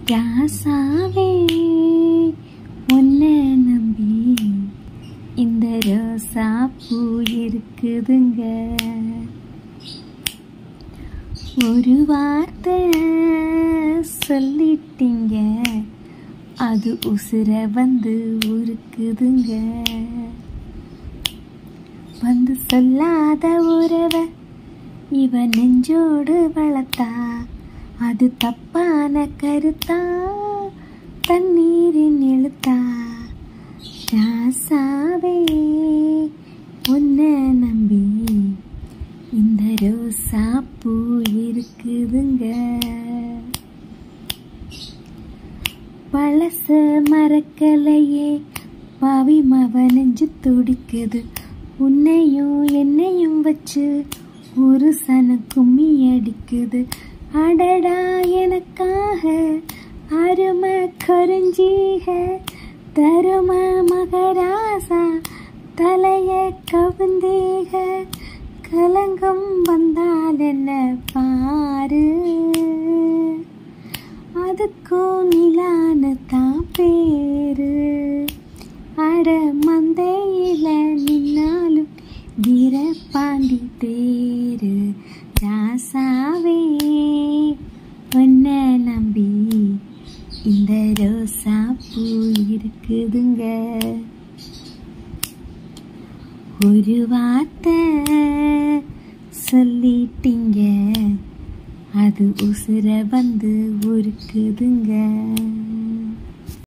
ராசாவே உன்னை நம்பி இந்த ரோசா பூ இருக்குதுங்க ஒரு வார்த்தை சொல்லிட்டீங்க அது உசுர வந்து உருக்குதுங்க வந்து சொல்லாத உறவ இவ நெஞ்சோடு வளர்த்தா அது தப்பான கருத்தா தண்ணீரின் எழுத்தா ராசாவே உன்னை நம்பி இந்த ரோசா பூ இருக்குதுங்க பழச மறக்கலையே பாவி மவ நெஞ்சு துடிக்குது உன்னையும் என்னையும் வச்சு ஒரு சன கும்மி அடிக்குது அடடா எனக்காக அருமை கருஞ்சீக தரும மகராசா தலைய கவுந்தீக கலங்கம் வந்தால் என்ன பாரு அதுக்கும் நிலான தான் பேரு அட மந்தையில நின்னாலும் வீர பாண்டி தேரு ராசாவே உன்னை நம்பி இந்த ரோசா பூ இருக்குதுங்க ஒரு வார்த்தை சொல்லிட்டீங்க அது உசுர வந்து உருக்குதுங்க